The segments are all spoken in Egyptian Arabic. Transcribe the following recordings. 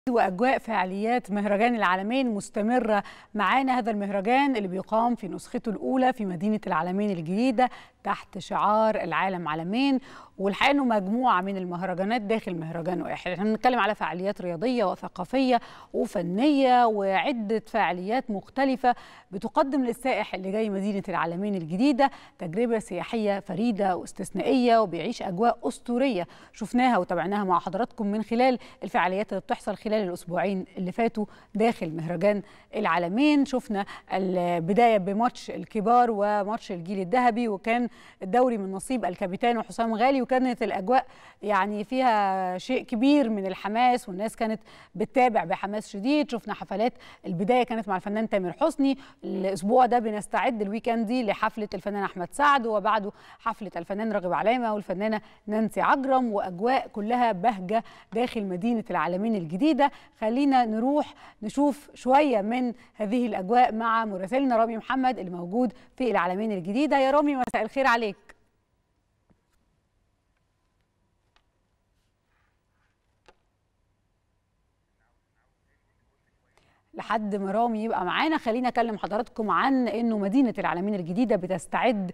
واجواء فعاليات مهرجان العالمين مستمره معانا هذا المهرجان اللي بيقام في نسخته الاولى في مدينه العالمين الجديده تحت شعار العالم عالمين والحقيقه انه مجموعه من المهرجانات داخل مهرجان واحد احنا بنتكلم على فعاليات رياضيه وثقافيه وفنيه وعده فعاليات مختلفه بتقدم للسائح اللي جاي مدينه العالمين الجديده تجربه سياحيه فريده واستثنائيه وبيعيش اجواء اسطوريه شفناها وتابعناها مع حضراتكم من خلال الفعاليات اللي بتحصل خلال الاسبوعين اللي فاتوا داخل مهرجان العالمين شفنا البدايه بماتش الكبار وماتش الجيل الذهبي وكان الدوري من نصيب الكابيتان وحسام غالي وكانت الاجواء يعني فيها شيء كبير من الحماس والناس كانت بتتابع بحماس شديد شفنا حفلات البدايه كانت مع الفنان تامر حسني الاسبوع ده بنستعد الويكند دي لحفله الفنان احمد سعد وبعده حفله الفنان راغب علامه والفنانه نانسي عجرم واجواء كلها بهجه داخل مدينه العالمين الجديده خلينا نروح نشوف شويه من هذه الاجواء مع مراسلنا رامي محمد اللي موجود في العالمين الجديده يا رامي مساء الخير عليك لحد ما رامي يبقى معانا خلينا اكلم حضراتكم عن انه مدينه العالمين الجديده بتستعد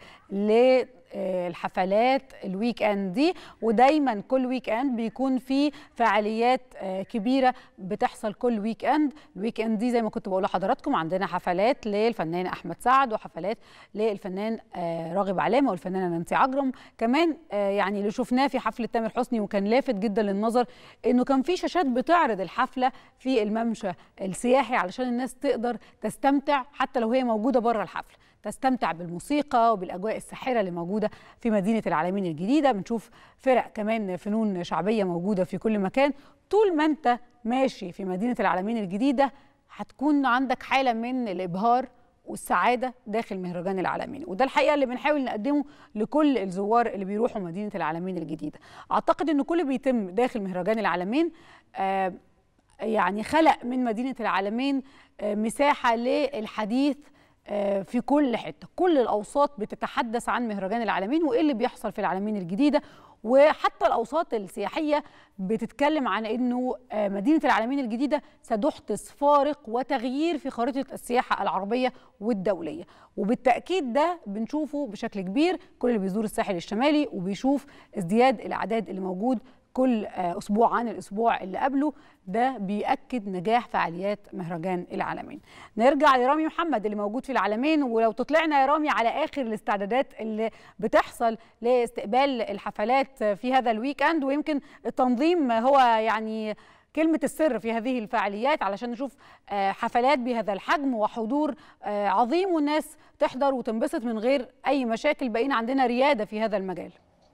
للحفلات الويك اند دي ودايما كل ويك اند بيكون في فعاليات كبيره بتحصل كل ويك اند الويك اند دي زي ما كنت بقول لحضراتكم عندنا حفلات للفنان احمد سعد وحفلات للفنان راغب علامه والفنانه نانسي عجرم كمان يعني اللي شفناه في حفله تامر حسني وكان لافت جدا للنظر انه كان في شاشات بتعرض الحفله في الممشى السياحي علشان الناس تقدر تستمتع حتى لو هي موجوده بره الحفله تستمتع بالموسيقى وبالاجواء الساحره اللي موجوده في مدينه العالمين الجديده بنشوف فرق كمان فنون شعبيه موجوده في كل مكان طول ما انت ماشي في مدينه العالمين الجديده هتكون عندك حاله من الابهار والسعاده داخل مهرجان العالمين وده الحقيقه اللي بنحاول نقدمه لكل الزوار اللي بيروحوا مدينه العالمين الجديده اعتقد ان كل بيتم داخل مهرجان العالمين آه يعني خلق من مدينه العالمين آه مساحه للحديث في كل حته كل الاوساط بتتحدث عن مهرجان العالمين وايه اللي بيحصل في العالمين الجديده وحتى الاوساط السياحيه بتتكلم عن انه مدينه العالمين الجديده ستحدث فارق وتغيير في خريطه السياحه العربيه والدوليه وبالتاكيد ده بنشوفه بشكل كبير كل اللي بيزور الساحل الشمالي وبيشوف ازدياد الاعداد اللي موجود كل اسبوع عن الاسبوع اللي قبله ده بيأكد نجاح فعاليات مهرجان العالمين نرجع لرامي محمد اللي موجود في العالمين ولو تطلعنا يا رامي على اخر الاستعدادات اللي بتحصل لاستقبال الحفلات في هذا الويك اند ويمكن التنظيم هو يعني كلمة السر في هذه الفعاليات علشان نشوف حفلات بهذا الحجم وحضور عظيم والناس تحضر وتنبسط من غير أي مشاكل بقينا عندنا ريادة في هذا المجال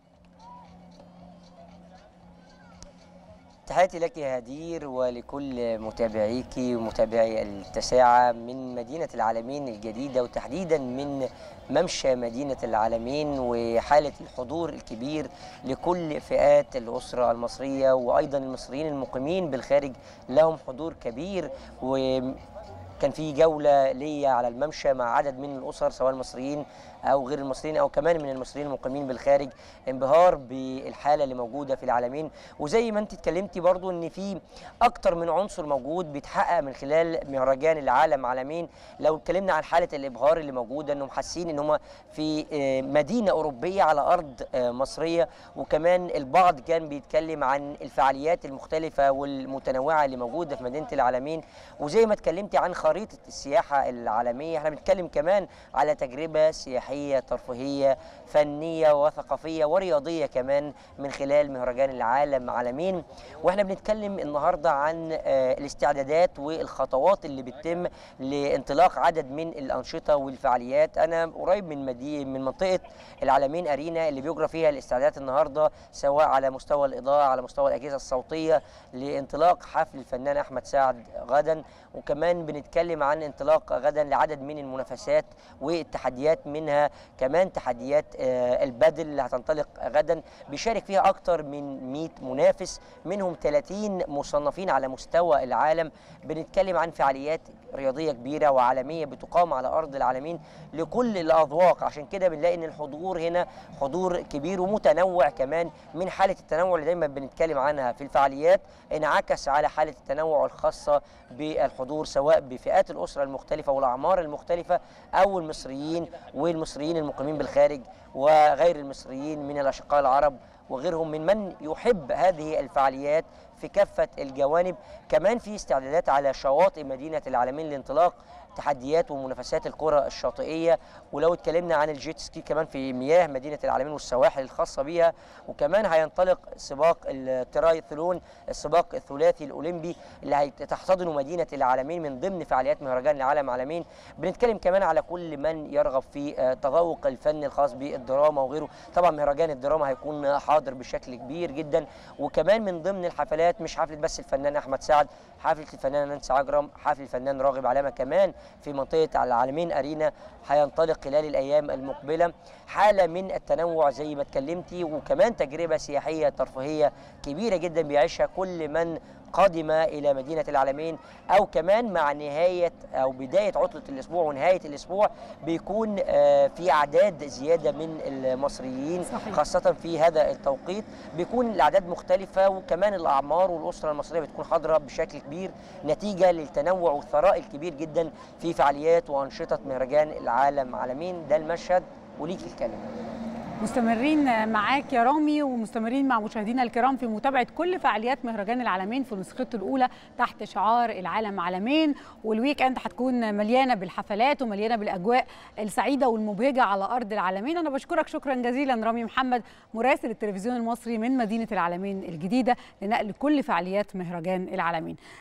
تحياتي لك يا هدير ولكل متابعيك ومتابعي التساعة من مدينة العالمين الجديدة وتحديدا من ممشى مدينة العالمين وحالة الحضور الكبير لكل فئات الأسرة المصرية وأيضا المصريين المقيمين بالخارج لهم حضور كبير و كان في جوله ليا على الممشى مع عدد من الاسر سواء المصريين او غير المصريين او كمان من المصريين المقيمين بالخارج انبهار بالحاله اللي موجوده في العالمين وزي ما انت اتكلمتي برضو ان في اكتر من عنصر موجود بيتحقق من خلال مهرجان العالم عالمين لو اتكلمنا عن حاله الابهار اللي موجوده انهم حاسين ان هم في مدينه اوروبيه على ارض مصريه وكمان البعض كان بيتكلم عن الفعاليات المختلفه والمتنوعه اللي موجوده في مدينه العالمين وزي ما اتكلمتي عن خريطه السياحه العالميه احنا بنتكلم كمان على تجربه سياحيه ترفيهيه فنيه وثقافيه ورياضيه كمان من خلال مهرجان العالم عالمين واحنا بنتكلم النهارده عن الاستعدادات والخطوات اللي بتتم لانطلاق عدد من الانشطه والفعاليات انا قريب من مدينه من منطقه العالمين ارينا اللي بيجرى فيها الاستعدادات النهارده سواء على مستوى الاضاءه على مستوى الاجهزه الصوتيه لانطلاق حفل الفنان احمد سعد غدا وكمان بنتكلم بنتكلم عن انطلاق غدا لعدد من المنافسات والتحديات منها كمان تحديات البدل اللي هتنطلق غدا بيشارك فيها اكتر من 100 منافس منهم 30 مصنفين على مستوى العالم بنتكلم عن فعاليات رياضيه كبيره وعالميه بتقام على ارض العالمين لكل الاذواق عشان كده بنلاقي ان الحضور هنا حضور كبير ومتنوع كمان من حاله التنوع اللي دايما بنتكلم عنها في الفعاليات انعكس على حاله التنوع الخاصه بالحضور سواء بفئات الاسره المختلفه والاعمار المختلفه او المصريين والمصريين المقيمين بالخارج وغير المصريين من الاشقاء العرب وغيرهم من من يحب هذه الفعاليات في كافة الجوانب كمان في استعدادات على شواطئ مدينة العالمين لانطلاق تحديات ومنافسات الكرة الشاطئية ولو اتكلمنا عن الجيت سكي كمان في مياه مدينة العالمين والسواحل الخاصة بها وكمان هينطلق سباق الترايثلون السباق الثلاثي الأولمبي اللي هتحتضنه مدينة العالمين من ضمن فعاليات مهرجان العالم عالمين بنتكلم كمان على كل من يرغب في تذوق الفن الخاص بالدراما وغيره طبعا مهرجان الدراما هيكون حاضر بشكل كبير جدا وكمان من ضمن الحفلات مش حفلة بس الفنان أحمد سعد حفلة الفنان نانسي عجرم حفل الفنان راغب علامة كمان في منطقة العالمين أرينا هينطلق خلال الأيام المقبلة حالة من التنوع زي ما اتكلمتي وكمان تجربة سياحية ترفيهية كبيرة جدا بيعيشها كل من قادم إلى مدينة العالمين أو كمان مع نهاية أو بداية عطلة الأسبوع ونهاية الأسبوع بيكون في أعداد زيادة من المصريين صحيح. خاصة في هذا التوقيت بيكون الأعداد مختلفة وكمان الأعمار والأسرة المصرية بتكون حاضرة بشكل كبير نتيجة للتنوع والثراء الكبير جدا في فعاليات وأنشطة مهرجان العالم عالمين ده المشهد وليك الكلمة مستمرين معاك يا رامي ومستمرين مع مشاهدينا الكرام في متابعه كل فعاليات مهرجان العالمين في نسخته الاولى تحت شعار العالم عالمين والويك اند هتكون مليانه بالحفلات ومليانه بالاجواء السعيده والمبهجه على ارض العالمين انا بشكرك شكرا جزيلا رامي محمد مراسل التلفزيون المصري من مدينه العالمين الجديده لنقل كل فعاليات مهرجان العالمين